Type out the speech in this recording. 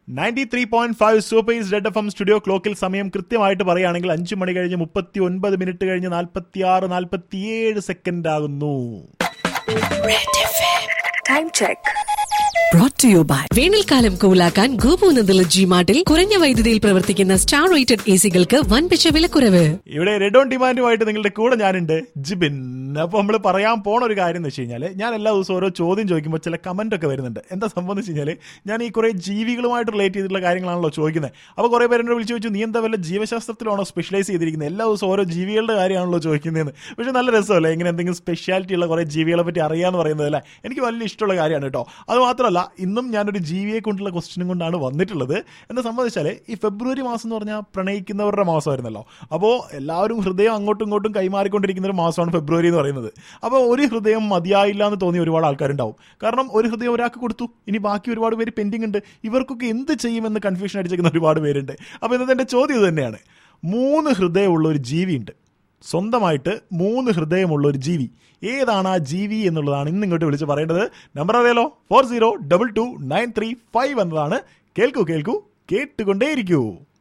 Ninety three point five super's red F M studio ക്ലോക്കിൽ സമയം കൃത്യമായിട്ട് പറയുകയാണെങ്കിൽ അഞ്ചു മണി കഴിഞ്ഞ് മുപ്പത്തി ഒൻപത് മിനിറ്റ് കഴിഞ്ഞ് നാൽപ്പത്തി ആറ് നാൽപ്പത്തിയേഴ് സെക്കൻഡ് ആകുന്നു Time check. brought to you by വേനൽക്കാലം കൂലാക്കാൻ ഗോപൂനന്ദല ജി മാർട്ടിൽ കുറഞ്ഞ വൈദ്യുതിയിൽ പ്രവർത്തിക്കുന്ന സ്റ്റാർ റേറ്റഡ് എ സികൾക്ക് വൻപിച്ച വിലക്കുറവ് ഇവിടെ റെഡ് ഓൺ ഡിമാൻഡുമായിട്ട് നിങ്ങളുടെ കൂടെ ഞാനുണ്ട് ജിബിൻ അപ്പോൾ നമ്മൾ പറയാൻ പോണ ഒരു കാര്യം എന്ന് വെച്ച് കഴിഞ്ഞാൽ ഞാൻ എല്ലാ ദിവസവും ഓരോ ചോദ്യം ചോദിക്കുമ്പോൾ ചില കമന്റ് ഒക്കെ വരുന്നുണ്ട് എന്താ സംഭവം എന്ന് വെച്ച് കഴിഞ്ഞാൽ ഞാൻ ഈ കുറേ ജീവികളുമായിട്ട് റിലേറ്റ് ചെയ്തിട്ടുള്ള കാര്യങ്ങളാണല്ലോ ചോദിക്കുന്നത് അപ്പോൾ കുറേ പേര് എന്നോട് വിളിച്ച് ചോദിച്ചു നീ എന്താ വല്ല ജീവശാസ്ത്രത്തിലാണോ സ്പെഷ്യലൈസ് ചെയ്തിരിക്കുന്നത് എല്ലാ ദിവസവും ഓരോ ജീവികളുടെ കാര്യമാണല്ലോ ചോദിക്കുന്നതെന്ന് പക്ഷേ നല്ല രസമല്ലേ ഇങ്ങനെ എന്തെങ്കിലും സ്പെഷ്യാലിറ്റി ഉള്ള കുറേ ജീവികളെ പറ്റി അറിയാന്ന് പറയുന്നത് അല്ലേ എനിക്ക് വലിയ ഇഷ്ടമുള്ള കാര്യമാണ് കേട്ടോ അത് മാത്രമല്ല ഇന്നും ഞാനൊരു ജീവിയെ കൊണ്ടുള്ള ക്വസ്റ്റ്യനും കൊണ്ടാണ് വന്നിട്ടുള്ളത് എന്ന് സംബന്ധിച്ചാൽ ഈ ഫെബ്രുവരി മാസം എന്ന് പറഞ്ഞാൽ പ്രണയിക്കുന്നവരുടെ മാസമായിരുന്നല്ലോ അപ്പോൾ എല്ലാവരും ഹൃദയം അങ്ങോട്ടും ഇങ്ങോട്ടും കൈമാറിക്കൊണ്ടിരിക്കുന്ന ഒരു മാസമാണ് ഫെബ്രുവരി എന്ന് പറയുന്നത് അപ്പോൾ ഒരു ഹൃദയം മതിയായില്ല എന്ന് തോന്നിയ ഒരുപാട് ആൾക്കാരുണ്ടാവും കാരണം ഒരു ഹൃദയം ഒരാൾക്ക് കൊടുത്തു ഇനി ബാക്കി ഒരുപാട് പേര് പെൻഡിങ് ഉണ്ട് ഇവർക്കൊക്കെ എന്ത് ചെയ്യുമെന്ന് കൺഫ്യൂഷൻ അടിച്ചിരിക്കുന്ന ഒരുപാട് പേരുണ്ട് അപ്പോൾ ഇന്നത്തെ എൻ്റെ ചോദ്യം ഇത് തന്നെയാണ് മൂന്ന് ഹൃദയമുള്ള ഒരു ജീവിയുണ്ട് സ്വന്തമായിട്ട് മൂന്ന് ഹൃദയമുള്ള ഒരു ജീവി ഏതാണ് ആ ജീവി എന്നുള്ളതാണ് ഇന്ന് ഇങ്ങോട്ട് വിളിച്ച് പറയേണ്ടത് നമ്പർ അറിയാലോ four zero double two nine three five എന്നതാണ് കേൾക്കൂ കേൾക്കൂ കേട്ടുകൊണ്ടേയിരിക്കൂ